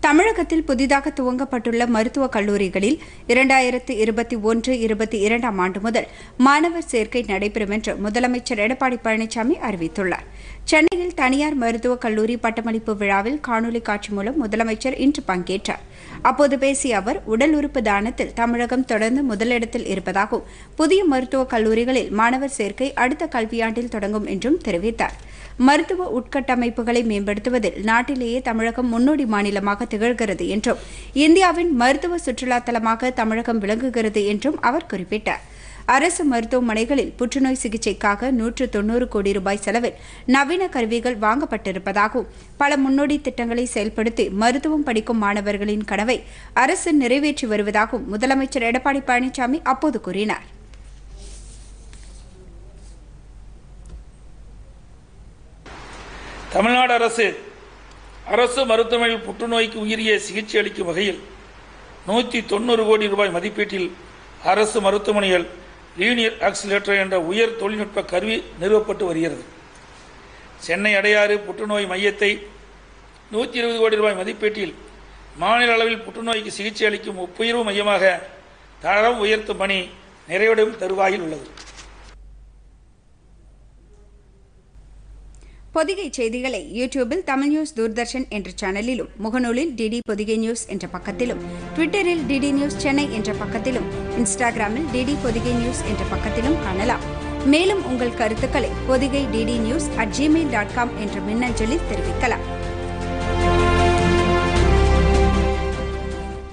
தமிழகத்தில் புதிதாக துவங்கப்பட்டுள்ள மருத்துவக் கல்லூரிகளில் இரண்டாயிரத்து இருபத்தி ஒன்று இருபத்தி இரண்டாம் ஆண்டு முதல் மாணவர் சேர்க்கை நடைபெறும் என்று முதலமைச்சர் எடப்பாடி பழனிசாமி அறிவித்துள்ளார் சென்னையில் தனியார் மருத்துவக் கல்லூரி பட்டமளிப்பு விழாவில் காணொலி காட்சி மூலம் முதலமைச்சர் இன்று பங்கேற்றார் அப்போது பேசிய அவர் உடல் உறுப்பு தானத்தில் தமிழகம் தொடர்ந்து முதலிடத்தில் இருப்பதாகவும் புதிய மருத்துவக் கல்லூரிகளில் மாணவர் சேர்க்கை அடுத்த கல்வியாண்டில் தொடங்கும் என்றும் தெரிவித்தார் மருத்துவ உட்கட்டமைப்புகளை மேம்படுத்துவதில் நாட்டிலேயே தமிழகம் முன்னோடி மாநிலமாக திகழ்கிறது என்றும் இந்தியாவின் மருத்துவ சுற்றுலா தலமாக தமிழகம் விளங்குகிறது என்றும் அவர் குறிப்பிட்டார் அரசு மருத்துவமனைகளில் புற்றுநோய் சிகிச்சைக்காக நூற்று தொன்னூறு கோடி ரூபாய் செலவில் நவீன கருவிகள் வாங்கப்பட்டிருப்பதாகவும் பல முன்னோடி திட்டங்களை செயல்படுத்தி மருத்துவம் படிக்கும் மாணவர்களின் கனவை அரசு நிறைவேற்றி வருவதாகவும் முதலமைச்சர் எடப்பாடி பழனிசாமி அப்போது கூறினார் தமிழ்நாடு அரசு அரசு மருத்துவமனையில் புற்றுநோய்க்கு உயரிய சிகிச்சை அளிக்கும் வகையில் நூற்றி தொண்ணூறு கோடி ரூபாய் மதிப்பீட்டில் அரசு மருத்துவமனைகள் லீனியர் ஆக்சிலேட்டர் என்ற உயர் தொழில்நுட்ப கருவி நிறுவப்பட்டு வருகிறது சென்னை அடையாறு புற்றுநோய் மையத்தை நூற்றி இருபது கோடி ரூபாய் மதிப்பீட்டில் மாநில அளவில் புற்றுநோய்க்கு சிகிச்சை அளிக்கும் ஒப்புயர்வு மையமாக தரம் உயர்த்தும் பணி நிறைவடையும் தருவாயில் உள்ளது பொதிகை செய்திகளை யூடியூபில் தமிழ் நியூஸ் தூர்தர்ஷன் என்ற சேனலிலும் முகநூலில் டிடி பொதிகை நியூஸ் என்ற பக்கத்திலும் ட்விட்டரில் டிடி நியூஸ் சென்னை என்ற பக்கத்திலும் இன்ஸ்டாகிராமில் டிடி பொதிகை நியூஸ் என்ற பக்கத்திலும் காணலாம் மேலும் உங்கள் கருத்துக்களை Podhigai DD news at Gmail dot com என்ற மின்னஞ்சலில் தெரிவிக்கலாம்